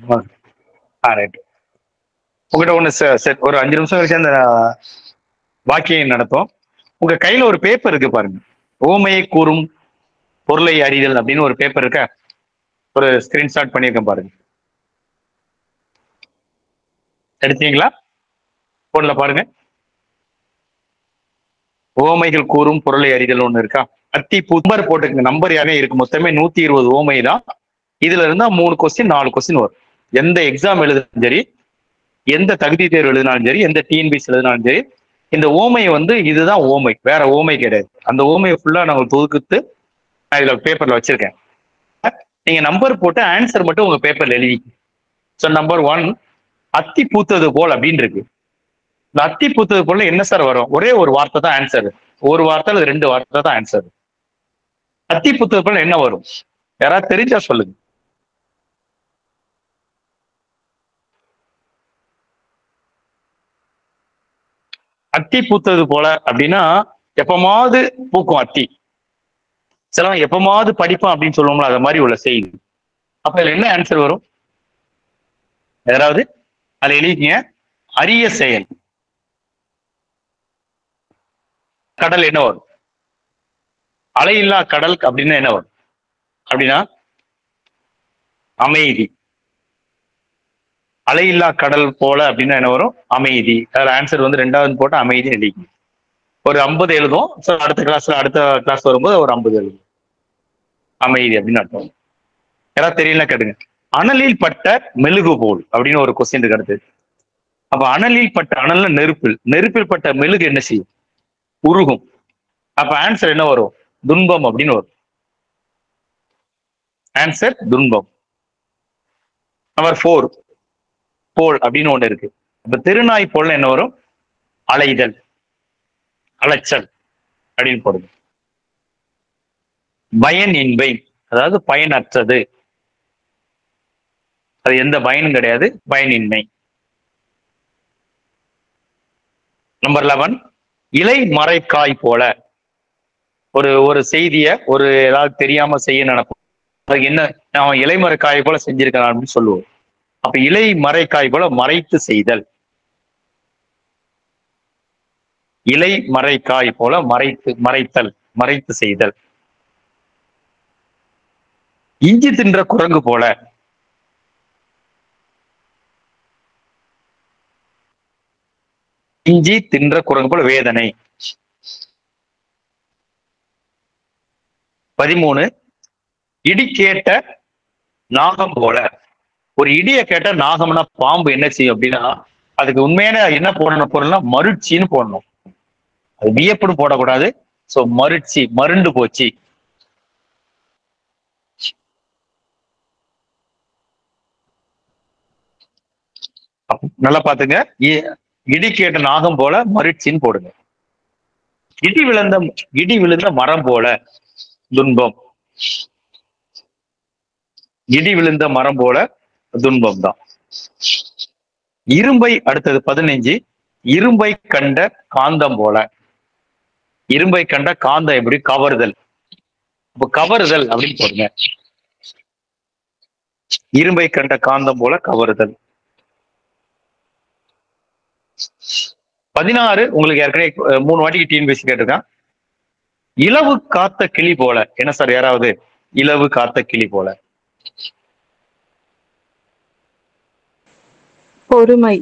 ஆ right உங்ககிட்ட ஒன்று set ஒரு அஞ்சு நிமிஷம் கழிச்சு அந்த வாக்கியம் நடத்தும் உங்க கையில ஒரு பேப்பர் இருக்கு பாருங்க ஓமையை கூறும் பொருளை அறிதல் அப்படின்னு ஒரு பேப்பர் இருக்க ஒரு ஸ்கிரீன்ஷாட் பண்ணியிருக்கேன் பாருங்க எடுத்தீங்களா போன்ல பாருங்க ஓமைகள் கூறும் பொருளை அறிதல் ஒண்ணு இருக்கா அத்தி நம்பர் போட்டுக்கங்க நம்பர் யாரே இருக்கு மொத்தமே நூத்தி இருபது ஓமை தான் இதுல இருந்தா மூணு கொஸ்டின் நாலு கொஸ்டின் வரும் எந்த எக்ஸாம் எழுதினாலும் சரி எந்த தகுதி தேர்வு எழுதினாலும் சரி எந்த டிஎன்பிசி எழுதினாலும் சரி இந்த ஓமை வந்து இதுதான் ஓமை வேற ஓமை கிடையாது அந்த ஓமையை ஃபுல்லா நான் தொகுத்து நான் இதுல பேப்பர்ல வச்சிருக்கேன் நீங்க நம்பர் போட்டு ஆன்சர் மட்டும் உங்க பேப்பர்ல எழுதி ஸோ நம்பர் ஒன் அத்தி பூத்தது போல் அப்படின்னு இருக்கு இந்த அத்தி பூத்தது போல என்ன சார் வரும் ஒரே ஒரு வார்த்தை தான் ஆன்சர் ஒரு வார்த்தை அல்லது ரெண்டு வார்த்தை தான் ஆன்சர் அத்தி பூத்தது போல என்ன வரும் யாராவது தெரிஞ்சா சொல்லுங்க அத்தி பூத்தது போல அப்படின்னா எப்பமாவது பூக்கும் அத்தி சிலவன் எப்பமாவது படிப்பான் அப்படின்னு சொல்லுவோம்ல அது மாதிரி உள்ள செய்தி அப்ப இதுல என்ன ஆன்சர் வரும் யாராவது அதுல எழுதிக்கங்க அரிய செயல் கடல் என்ன வரும் அலையில்லா கடல் அப்படின்னா என்ன வரும் அப்படின்னா அமைதி அலையில்லா கடல் போல அப்படின்னா என்ன வரும் அமைதி அதுல ஆன்சர் வந்து ரெண்டாவது போட்டு அமைதி எழுதிக்கணும் ஒரு ஐம்பது எழுதும் ஸோ அடுத்த கிளாஸ்ல அடுத்த கிளாஸ் வரும்போது ஒரு ஐம்பது எழுதும் அமைதி அப்படின்னு அர்த்தம் யாராவது தெரியல கேட்டுங்க அனலில் பட்ட மெழுகு போல் அப்படின்னு ஒரு கொஸ்டின் இருக்கு அடுத்து அப்ப அனலில் பட்ட அனல்ல நெருப்பில் நெருப்பில் பட்ட மெழுகு என்ன செய்யும் உருகும் அப்ப ஆன்சர் என்ன வரும் துன்பம் அப்படின்னு வரும் ஆன்சர் துன்பம் நம்பர் ஃபோர் போல் அப்படின்னு ஒண்ணு இருக்கு இப்ப திருநாய் போல் என்ன வரும் அலைதல் அலைச்சல் அப்படின்னு போடுது பயன் இன்பை அதாவது பயனற்றது அது எந்த பயனும் கிடையாது பயனின்மை நம்பர் லெவன் இலை மறைக்காய் போல ஒரு ஒரு செய்திய ஒரு ஏதாவது தெரியாம செய்ய நினைப்போம் அதுக்கு என்ன அவன் இலைமறைக்காய் போல செஞ்சிருக்கான் அப்படின்னு சொல்லுவோம் அப்ப இலை மறைக்காய் போல மறைத்து செய்தல் இலை மறைக்காய் போல மறைத்து மறைத்தல் மறைத்து செய்தல் இஞ்சி தின்ற குரங்கு போல இஞ்சி தின்ற குரங்கு போல வேதனை பதிமூணு இடி கேட்ட நாகம் போல ஒரு இடிய கேட்ட நாகம்னா பாம்பு என்ன செய்யும் அப்படின்னா அதுக்கு உண்மையான என்ன போடணும் பொருள்னா மருட்சின்னு போடணும் அது வியப்புன்னு போடக்கூடாது சோ மருட்சி மருண்டு போச்சு அப்ப நல்லா பாத்துங்க இ- இடி கேட்ட நாகம் போல மருட்சின்னு போடுங்க இடி விழுந்த இடி விழுந்த மரம் போல துன்பம் இடி விழுந்த மரம் போல துன்பம் தான் இரும்பை அடுத்தது பதினைஞ்சு இரும்பை கண்ட காந்தம் போல இரும்பை கண்ட காந்தம் எப்படி கவருதல் இப்ப கவருதல் அப்படின்னு போடுங்க இரும்பை கண்ட காந்தம் போல கவருதல் பதினாறு உங்களுக்கு ஏற்கனவே அஹ், மூணு வாட்டிக்கு டிஎன்பிசி கேட்டிருக்கான் இலவு காத்த கிளி போல என்ன சார் யாராவது இலவு காத்த கிளி போல பொறுமை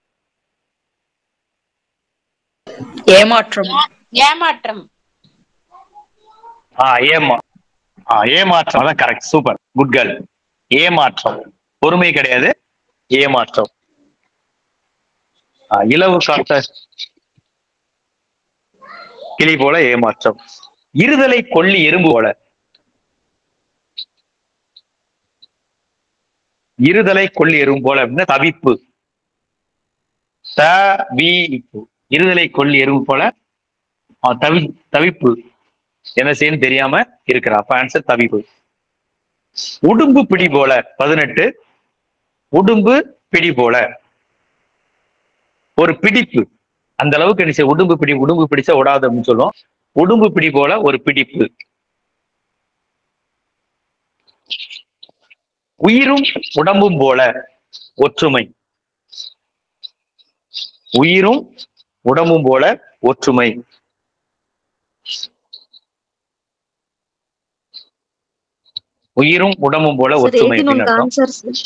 ஏமாற்றம் ஏமாற்றம் ஆ ஏமா ஆ ஏமாற்றம் அதான் கரெக்ட் சூப்பர் குட் கேர்ள் ஏமாற்றம் பொறுமை கிடையாது ஏமாற்றம் ஆ, இலவு காத்த கிளி போல ஏமாற்றம் இருதலை கொல்லி எறும்பு போல இருதலை கொல்லி எறும்பு போல அப்படின்னா தவிப்பு தவிப்பு இருதலை கொல்லி எறும்பு போல ஆ, தவி தவிப்பு என்ன செய்யணும் தெரியாம இருக்கிறா அப்ப ஆன்சர் தவிப்பு உடும்பு பிடி போல பதினெட்டு உடும்பு பிடி போல ஒரு பிடிப்பு அந்த அளவுக்கு என்ன செய்ய உடும்பு பிடி உடும்பு பிடிச்சா விடாது அப்படின்னு சொல்லுவோம் உடும்பு பிடி போல ஒரு பிடிப்பு உயிரும் உடம்பும் போல ஒற்றுமை உயிரும் உடம்பும் போல ஒற்றுமை உயிரும் உடம்பும் போல சார் ஒற்றுமை எயிட்டீன் அப்படின்னு அர்த்தம் ஆன்சர் சார்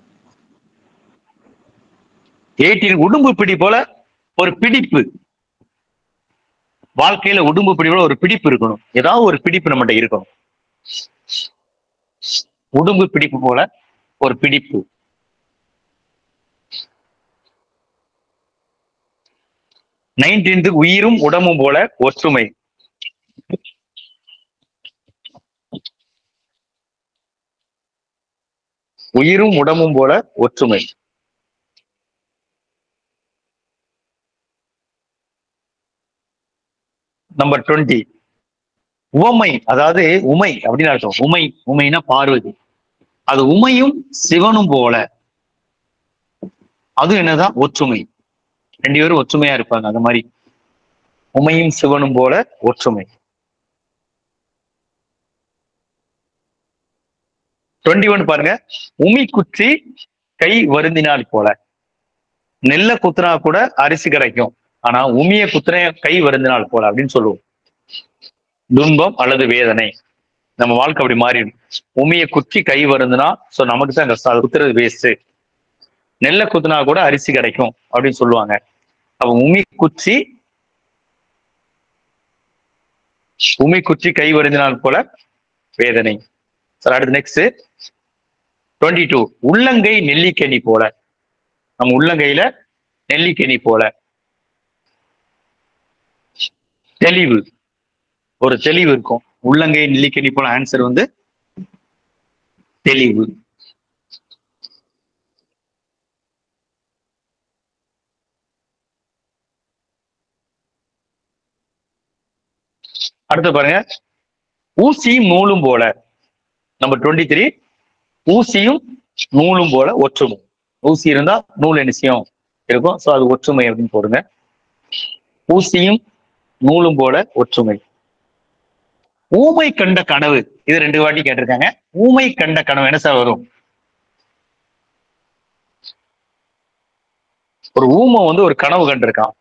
எயிட்டீன் உடும்பு பிடி போல ஒரு பிடிப்பு வாழ்க்கையில உடும்பு பிடி போல ஒரு பிடிப்பு இருக்கணும் ஏதாவது ஒரு பிடிப்பு நம்மகிட்ட இருக்கணும் உடும்பு பிடிப்பு போல ஒரு பிடிப்பு நைன்டீன்த் உயிரும் உடம்பும் போல ஒற்றுமை உயிரும் உடம்பும் போல ஒற்றுமை நம்பர் டுவெண்ட்டி உவமை அதாவது உமை அப்படின்னு அர்த்தம் உமை உமைனா பார்வதி அது உமையும் சிவனும் போல அது என்னதான் ஒற்றுமை ரெண்டு பேரும் ஒற்றுமையா இருப்பாங்க அந்த மாதிரி உமையும் சிவனும் போல ஒற்றுமை டுவெண்ட்டி ஒன் பாருங்க உமி குற்றி கை வருந்தினால் போல நெல்ல குத்துனா கூட அரிசி கிடைக்கும் ஆனா உமிய குத்துன கை வருந்தினால் போல அப்படின்னு சொல்லுவோம் துன்பம் அல்லது வேதனை நம்ம வாழ்க்கை அப்படி மாறிடும் உமிய குத்தி கை வருந்துனா சோ நமக்கு தான் கஷ்டம் அது குத்துறது வேஸ்ட் நெல்லை குத்துனா கூட அரிசி கிடைக்கும் அப்படின்னு சொல்லுவாங்க அப்ப உமி குச்சி உமி குச்சி கை வருந்தினால் போல வேதனை சார் அடுத்து நெக்ஸ்ட் டுவெண்ட்டி டூ உள்ளங்கை நெல்லிக்கனி போல நம்ம உள்ளங்கையில நெல்லிக்கனி போல தெளிவு ஒரு தெளிவு இருக்கும் உள்ளங்கை நெல்லிக்கனி போல ஆன்சர் வந்து தெளிவு அடுத்து பாருங்க ஊசியும் நூலும் போல நம்பர் டுவெண்ட்டி த்ரீ ஊசியும் நூலும் போல ஒற்றுமை ஊசி இருந்தா நூல் நிச்சயம் இருக்கும் சோ அது ஒற்றுமை அப்படின்னு போடுங்க ஊசியும் நூலும் போல ஒற்றுமை ஊமை கண்ட கனவு இது ரெண்டு வாட்டி கேட்டிருக்காங்க ஊமை கண்ட கனவு என்ன சார் வரும் ஒரு ஊமை வந்து ஒரு கனவு கண்டிருக்கான்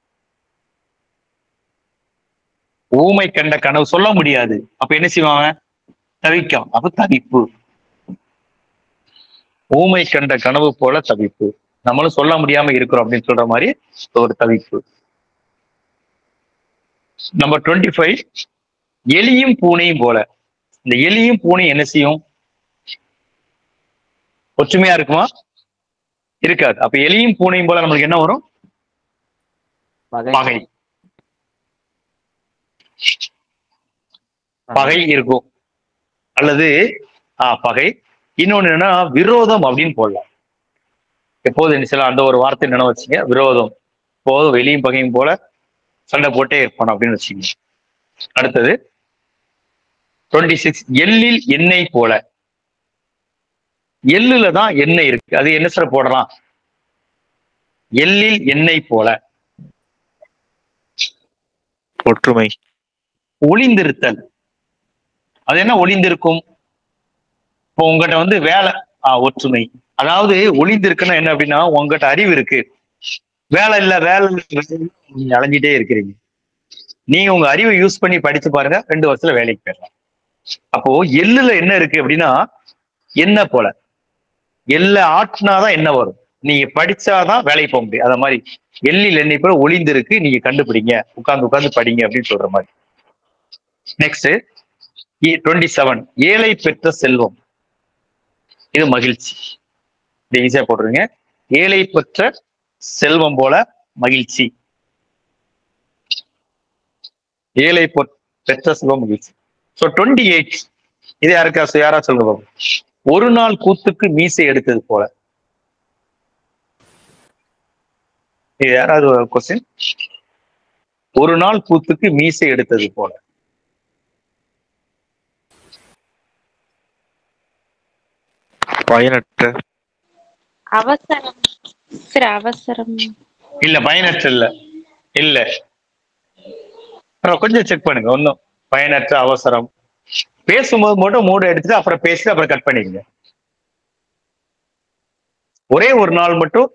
ஊமை கண்ட கனவு சொல்ல முடியாது அப்ப என்ன செய்வாங்க தவிக்கும் அப்ப தவிப்பு ஊமை கண்ட கனவு போல தவிப்பு நம்மளும் சொல்ல முடியாம இருக்கிறோம் அப்படின்னு சொல்ற மாதிரி ஒரு தவிப்பு நம்பர் டுவெண்ட்டி ஃபைவ் எலியும் பூனையும் போல இந்த எலியும் பூனையும் என்ன செய்யும் ஒற்றுமையா இருக்குமா இருக்காது அப்ப எலியும் பூனையும் போல நம்மளுக்கு என்ன வரும் பகை பகை இருக்கும் அல்லது ஆஹ் பகை இன்னொன்னு என்னன்னா விரோதம் அப்படின்னு போடலாம் எப்போது என்ன செய்யலாம் அந்த ஒரு வார்த்தை நினைவு வச்சுங்க விரோதம் போதும் வெளியும் பகையும் போல சண்டை போட்டே இருப்பான் அப்படின்னு வச்சுங்க அடுத்தது டுவெண்ட்டி சிக்ஸ் எள்ளில் எண்ணெய் போல எள்ளுல தான் எண்ணெய் இருக்கு அது என்ன சார் போடலாம் எள்ளில் எண்ணெய் போல ஒற்றுமை ஒளிந்திருத்தல் அது என்ன ஒளிந்திருக்கும் இப்போ உங்ககிட்ட வந்து வேலை ஆஹ் ஒற்றுமை அதாவது ஒளிந்திருக்குன்னா என்ன அப்படின்னா உங்ககிட்ட அறிவு இருக்கு வேலை இல்ல வேலை இல்ல, நீங்க அலைஞ்சிட்டே இருக்கிறீங்க நீங்க உங்க அறிவை யூஸ் பண்ணி படிச்சு பாருங்க ரெண்டு வருஷத்துல வேலைக்கு போயிடலாம் அப்போ எள்ளுல என்ன இருக்கு அப்படின்னா என்ன போல எல்ல ஆட்டினாதான் என்ன வரும் நீங்க படிச்சாதான் வேலைக்கு போக முடியும் அத மாதிரி எள்ளில் எண்ணெய் போல ஒளிந்திருக்கு நீங்க கண்டுபிடிங்க உட்கார்ந்து உட்கார்ந்து படிங்க அப்படின்னு சொல்ற மாதிரி நெக்ஸ்ட் டுவெண்ட்டி செவன் ஏழை பெற்ற செல்வம் இது மகிழ்ச்சி இது ஈஸியா போட்டுருங்க ஏழை பெற்ற செல்வம் போல மகிழ்ச்சி ஏழை பொ- பெற்ற செல்வம் மகிழ்ச்சி ஸோ டுவெண்ட்டி எயிட் இது யாருக்கா யாரா சொல்லுங்க பாப்போம். ஒரு நாள் கூத்துக்கு மீசை எடுத்தது போல இது யாராவது கொஸ்டின் ஒரு நாள் கூத்துக்கு மீசை எடுத்தது போல பயனற்ற அவசரம் சார் அவசரம் இல்ல பயனற்ற இல்ல இல்ல அப்புறம் கொஞ்சம் செக் பண்ணுங்க ஒன்னும் பயனற்ற அவசரம் பேசும்போது மட்டும் மூடு எடுத்துட்டு அப்புறம் பேசிட்டு அப்புறம் கட் பண்ணிக்கங்க ஒரே ஒரு நாள் மட்டும்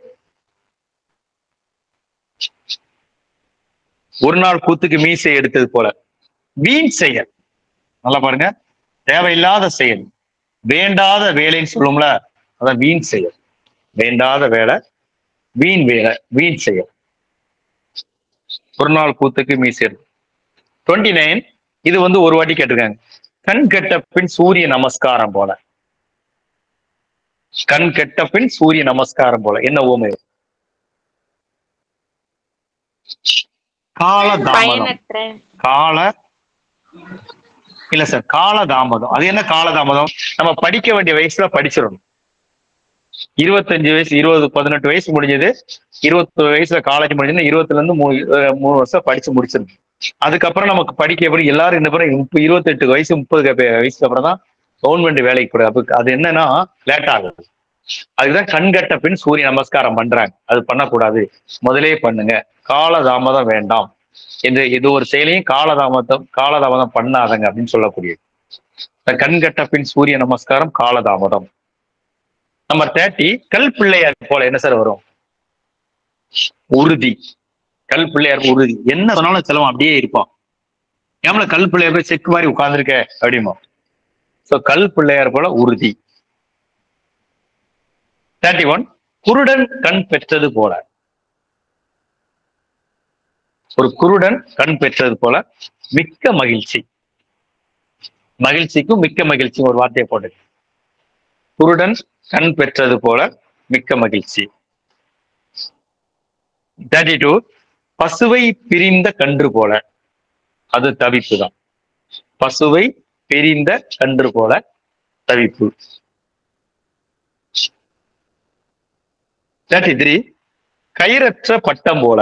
ஒரு நாள் கூத்துக்கு மீசை எடுத்தது போல வீண் செயல் நல்லா பாருங்க தேவையில்லாத செயல் வேண்டாத வேலைன்னு சொல்லுவோம்ல அதான் வீண் செயல் வேண்டாத வேலை வீண் வேலை வீண் செயல் ஒரு நாள் கூத்துக்கு மீசை டுவெண்ட்டி நைன் இது வந்து ஒரு வாட்டி கேட்டிருக்காங்க கண் கெட்ட பின் சூரிய நமஸ்காரம் போல கண் கெட்ட பின் சூரிய நமஸ்காரம் போல என்ன ஓமை கால தாமதம் பயனற்ற கால இல்ல சார் கால தாமதம் அது என்ன கால தாமதம் நம்ம படிக்க வேண்டிய வயசுல படிச்சிடணும் இருபத்தஞ்சு வயசு இருபது பதினெட்டு வயசு முடிஞ்சது இருபத்தி வயசுல காலேஜ் முடிஞ்சது இருபத்துல இருந்து மூணு அஹ் மூணு வருஷம் படிச்சு முடிச்சிடணும் அதுக்கப்புறம் நமக்கு படிக்க எப்படி எல்லாரும் இந்த பிறகு முப்ப- இருபத்தெட்டு வயசு முப்பது வயசுக்கு அப்புறம் தான் கவர்மெண்ட் வேலைக்கு போடுது அப்ப அது என்னன்னா லேட் ஆகுது அதுக்குதான் கண்கட்ட பின் சூரிய நமஸ்காரம் பண்றாங்க அது பண்ணக்கூடாது முதலே பண்ணுங்க காலதாமதம் வேண்டாம் என்று இது ஒரு செயலையும் காலதாமதம் காலதாமதம் பண்ணாதங்க அப்படின்னு சொல்லக்கூடியது இந்த கண்கட்ட பின் சூரிய நமஸ்காரம் காலதாமதம் நம்பர் தேர்ட்டி கல் பிள்ளையார் போல என்ன சார் வரும் உறுதி கல் பிள்ளையார் உறுதி என்ன சொன்னாலும் செலவம் அப்படியே இருப்பான் ஏமல கல் பிள்ளையார் போய் செக் மாதிரி உட்கார்ந்துருக்க அப்படிமா சோ கல் பிள்ளையார் போல உறுதி தேர்ட்டி ஒன் குருடன் கண் பெற்றது போல ஒரு குருடன் கண் பெற்றது போல மிக்க மகிழ்ச்சி மகிழ்ச்சிக்கும் மிக்க மகிழ்ச்சி ஒரு வார்த்தையை போட்டு குருடன் கண் பெற்றது போல மிக்க மகிழ்ச்சி தேர்ட்டி டூ பசுவை பிரிந்த கன்று போல அது தவிப்பு தான் பசுவை பிரிந்த கன்று போல தவிப்பு தேர்ட்டி த்ரீ கயிறற்ற பட்டம் போல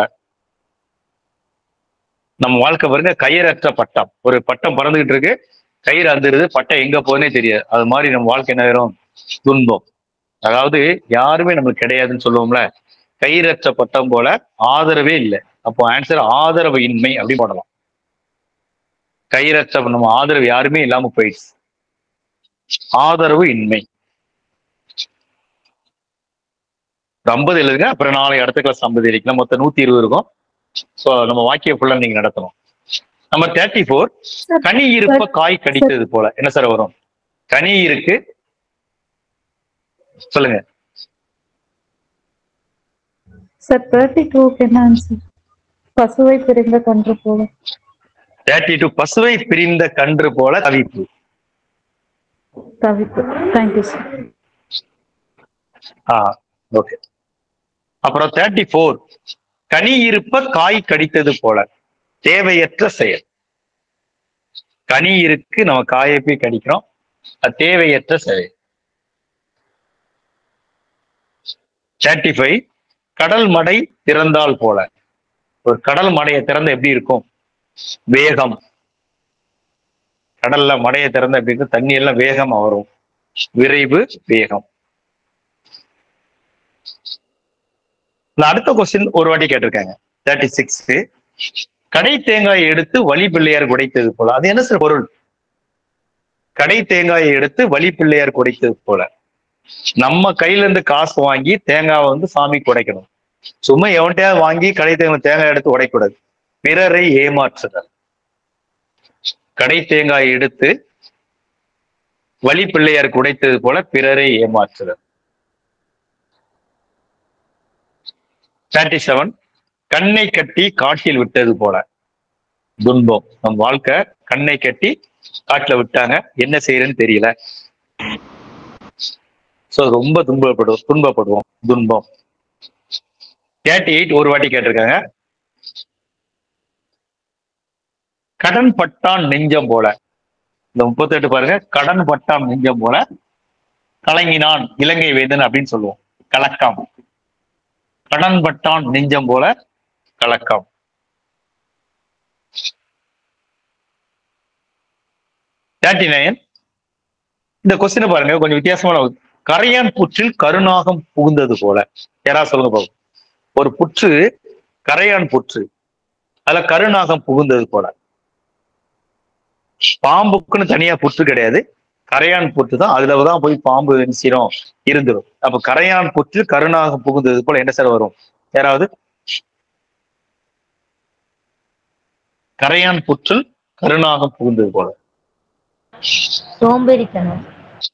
நம்ம வாழ்க்கை பாருங்க கயிறற்ற பட்டம் ஒரு பட்டம் பறந்துகிட்டு இருக்கு கயிறு அந்துருது பட்டம் எங்க போகுதுன்னே தெரியாது அது மாதிரி நம்ம வாழ்க்கை என்ன ஆயிரும் துன்பம் அதாவது யாருமே நம்மளுக்கு கிடையாதுன்னு சொல்லுவோம்ல கயிறற்ற பட்டம் போல ஆதரவே இல்லை அப்போ ஆன்சர் ஆதரவு இன்மை அப்படி போடலாம் கயிறற்ற நம்ம ஆதரவு யாருமே இல்லாம போயிடுச்சு ஆதரவு இன்மை ஒரு ஐம்பது எழுதுங்க அப்புறம் நாளை அடுத்த கிளாஸ் ஐம்பது இருக்கலாம் மொத்தம் நூத்தி இருபது இருக்கும் சோ நம்ம வாக்கிய ஃபுல்லா நீங்க நடத்தணும் நம்ம தேர்ட்டி ஃபோர் கனி இருப்ப காய் கடித்தது போல என்ன சார் வரும் கனி இருக்கு சொல்லுங்க சார் தேர்ட்டி டூக்கு என்ன ஆன்சர் பசுவை பிரிந்த கன்று போல தேர்ட்டி டூ பசுவை பிரிந்த கன்று போல தவிப்பு தவிப்பு தேங்க்யூ சார் ஆ ஓகே அப்புறம் தேர்ட்டி ஃபோர் கனி இருப்ப காய் கடித்தது போல தேவையற்ற செயல் கனி இருக்கு நம்ம காயை போய் கடிக்கிறோம் அது தேவையற்ற செயல் தேர்ட்டி ஃபைவ் கடல் மடை திறந்தால் போல ஒரு கடல் மடையை திறந்த எப்படி இருக்கும் வேகம் கடல்ல மடையை திறந்த எப்படி இருக்கும் தண்ணி எல்லாம் வேகமா வரும் விரைவு வேகம் இல்ல, அடுத்த கொஸ்டின் ஒரு வாட்டி கேட்டிருக்காங்க தேர்ட்டி சிக்ஸ் கடை தேங்காயை எடுத்து வழி பிள்ளையார் குடைத்தது போல அது என்ன சார் பொருள் கடை தேங்காயை எடுத்து வழி பிள்ளையார் குடைத்தது போல நம்ம கையில இருந்து காசு வாங்கி தேங்காவை வந்து சாமிக்கு உடைக்கணும் சும்மா எவன்கிட்டயாவது வாங்கி கடை தேங்காய் தேங்காய் எடுத்து உடைக்கூடாது பிறரை ஏமாற்றுதல் கடை தேங்காயை எடுத்து வழி பிள்ளையாருக்கு உடைத்தது போல பிறரை ஏமாற்றுதல் தேர்ட்டி செவன் கண்ணை கட்டி காட்டில் விட்டது போல துன்பம் நம் வாழ்க்கை கண்ணை கட்டி காட்டுல விட்டாங்க என்ன செய்யறேன்னு தெரியல சோ ரொம்ப துன்பப்படுவோம் துன்பப்படுவோம் துன்பம் தேர்ட்டி எயிட் ஒரு வாட்டி கேட்டிருக்காங்க கடன் பட்டான் நெஞ்சம் போல இந்த முப்பத்தெட்டு பாருங்க கடன் பட்டான் நெஞ்சம் போல கலங்கினான் இலங்கை வேந்தன் அப்படின்னு சொல்லுவோம் கலக்கம் கடன் பட்டான் நெஞ்சம் போல கலக்கம் தேர்ட்டி நைன் இந்த கொஸ்டினை பாருங்க கொஞ்சம் வித்தியாசமான ஒரு- கரையான் புற்றில் கருநாகம் புகுந்தது போல யாரா சொல்லுங்க பாப்போம் ஒரு புற்று கரையான் புற்று அதுல கருநாகம் புகுந்தது போல பாம்புக்குன்னு தனியா புற்று கிடையாது கரையான் புற்று தான் அதுலதான் போய் பாம்பு என்ன செய்யும் இருந்துரும் அப்ப கரையான் புற்று கருணாக புகுந்தது போல என்ன சார் வரும் யாராவது கரையான் புற்றில் கருணாக புகுந்தது போல சோம்பேறித்தனம்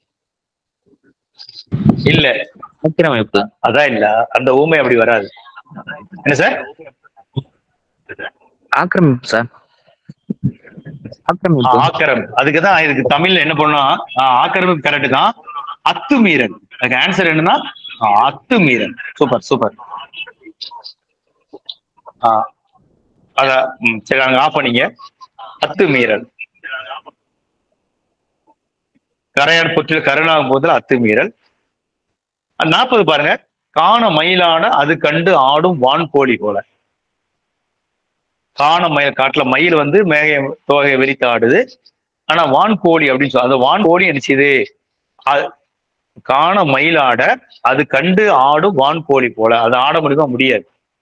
இல்ல ஆக்கிரமிப்பு அதான் இல்ல அந்த ஊமை அப்படி வராது என்ன சார் ஆக்கிரமிப்பு சார் ஆ, ஆக்கிரமிப்பு ஆக்கிரம் அதுக்குதான் இதுக்கு தமிழ்ல என்ன பண்ணா ஆக்கிரமிப்பு கரெக்ட் தான் அத்துமீறல் அதுக்கு ஆன்சர் என்னன்னா ஆ, அத்துமீறல் சூப்பர் சூப்பர் ஆ அத ம், சரி அங்க ஆஃப் பண்ணீங்க அத்துமீறல் கரையான் புற்றில் கருணாகும் போதில் அத்துமீறல் நாற்பது பாருங்க காண மயிலான அது கண்டு ஆடும் வான்கோழி போல காண மயில் காட்டுல மயில் வந்து மேக தோகையை விரித்து ஆடுது ஆனா வான்கோழி அப்படின்னு சொல்லி அந்த வான்கோழி என்ன செய்யுது அது- காண மயிலாட அது கண்டு ஆடும் வான்கோழி போல அது ஆட முடியுமா முடியாது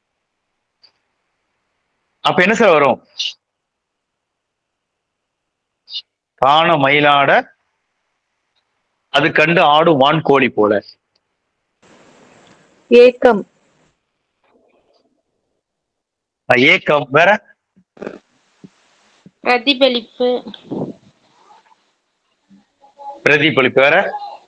அப்ப என்ன சார் வரும் காண மயிலாட அது கண்டு ஆடும் வான்கோழி போல ஏக்கம் அஹ் ஏக்கம் வேற பிரதிபலிப்பு பிரதிபலிப்பு வேற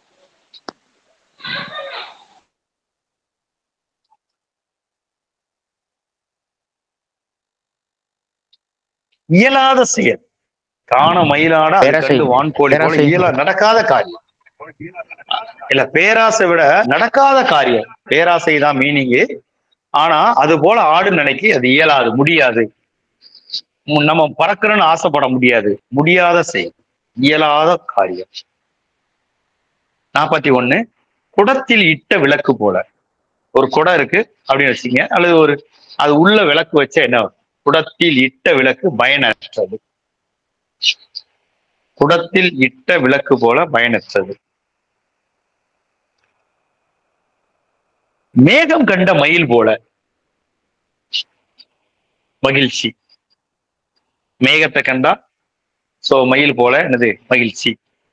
இயலாத செயல் காண மயிலாட அது பேராசை. கண்டு வான்கோழி போல பேராசை. இயலா நடக்காத காரியம் இல்ல பேராசை விட நடக்காத காரியம் பேராசை தான் மீனிங்கு ஆனா அது போல ஆடு நினைக்கி அது இயலாது முடியாது மு- நம்ம பறக்கணும்னு ஆசைப்பட முடியாது முடியாத செயல் இயலாத காரியம் நாற்பத்தி ஒண்ணு குடத்தில் இட்ட விளக்கு போல ஒரு குடம் இருக்கு அப்படின்னு வச்சுங்க அல்லது ஒரு அது உள்ள விளக்கு வச்சா என்ன ஆகும்? குடத்தில் இட்ட விளக்கு பயனற்றது குடத்தில் இட்ட விளக்கு போல பயனற்றது மேகம் கண்ட மயில் போல மகிழ்ச்சி மேகத்தை கண்டா சோ மயில் போல என்னது மகிழ்ச்சி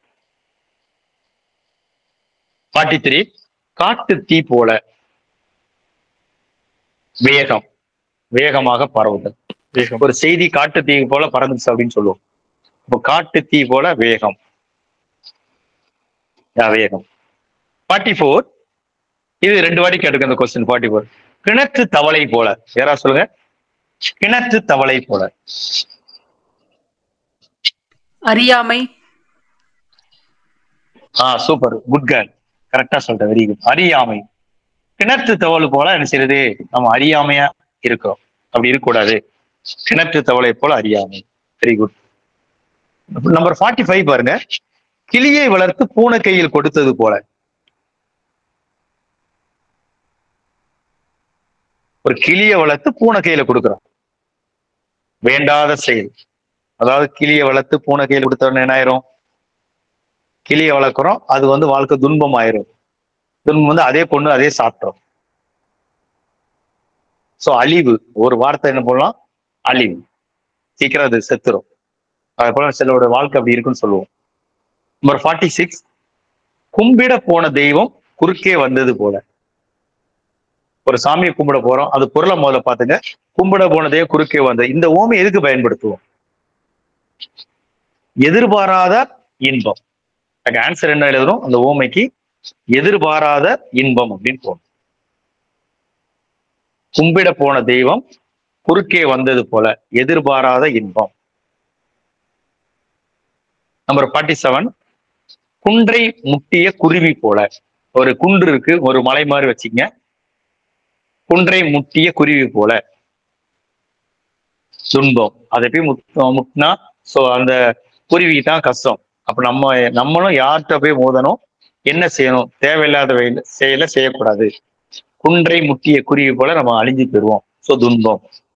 ஃபார்ட்டி த்ரீ காட்டு தீ போல வேகம் வேகமாக பரவுதல் வேகம் ஒரு செய்தி காட்டு தீ போல பறந்துச்சு அப்படின்னு சொல்லுவோம் இப்போ காட்டு தீ போல வேகம் யா, வேகம் ஃபார்ட்டி ஃபோர் இது ரெண்டு வாட்டி கேட்டுக்க இந்த கொஸ்டின் ஃபார்ட்டி ஃபோர் கிணற்று தவளை போல யாரா சொல்லுங்க கிணற்று தவளை போல அறியாமை ஆ சூப்பர் குட் கேர்ள் கரெக்டா சொல்றேன் வெரி குட் அறியாமை கிணற்று தவளை போல என்ன செய்யறது நம்ம அறியாமையா இருக்கிறோம் அப்படி இருக்கக்கூடாது கிணற்று தவளை போல அறியாமை very good number forty five பாருங்க கிளியை வளர்த்து பூனை கையில் கொடுத்தது போல ஒரு கிளியை வளர்த்து பூனை கையில கொடுக்குறோம் வேண்டாத செயல் அதாவது கிளியை வளர்த்து பூனை கையில் கொடுத்தோன்னு என்ன ஆயிரும் கிளியை வளர்க்குறோம் அது வந்து வாழ்க்கை துன்பம் ஆயிரும் துன்பம் வந்து அதே பொண்ணு அதே சாப்பிட்டோம் சோ அழிவு ஒரு வார்த்தை என்ன பண்ணலாம் அழிவு சீக்கிரம் அது செத்துரும் அது போல சிலரோட வாழ்க்கை அப்படி இருக்குன்னு சொல்லுவோம் நம்பர் ஃபார்ட்டி சிக்ஸ் கும்பிட போன தெய்வம் குறுக்கே வந்தது போல ஒரு சாமியை கும்பிட போறோம் அது பொருளை முதல்ல பாத்துங்க கும்பிட போன தெய்வம் குறுக்கே வந்தது இந்த ஓமை எதுக்கு பயன்படுத்துவோம் எதிர்பாராத இன்பம் அதுக்கு ஆன்சர் என்ன எழுதணும் அந்த ஓமைக்கு எதிர்பாராத இன்பம் அப்படின்னு போகணும் கும்பிட போன தெய்வம் குறுக்கே வந்தது போல எதிர்பாராத இன்பம் நம்பர் ஃபார்ட்டி செவன் குன்றை முட்டிய குருவி போல ஒரு குன்று இருக்கு ஒரு மலை மாதிரி வச்சுங்க குன்றை முட்டிய குருவி போல துன்பம் அதை போய் முட் முட்டினா சோ அந்த குருவிக்கு தான் கஷ்டம் அப்ப நம்ம நம்மளும் யார்கிட்ட போய் மோதணும் என்ன செய்யணும் தேவையில்லாத வகையில செயலை செய்யக்கூடாது குன்றை முட்டிய குருவி போல நம்ம அழிஞ்சு போயிடுவோம் சோ துன்பம்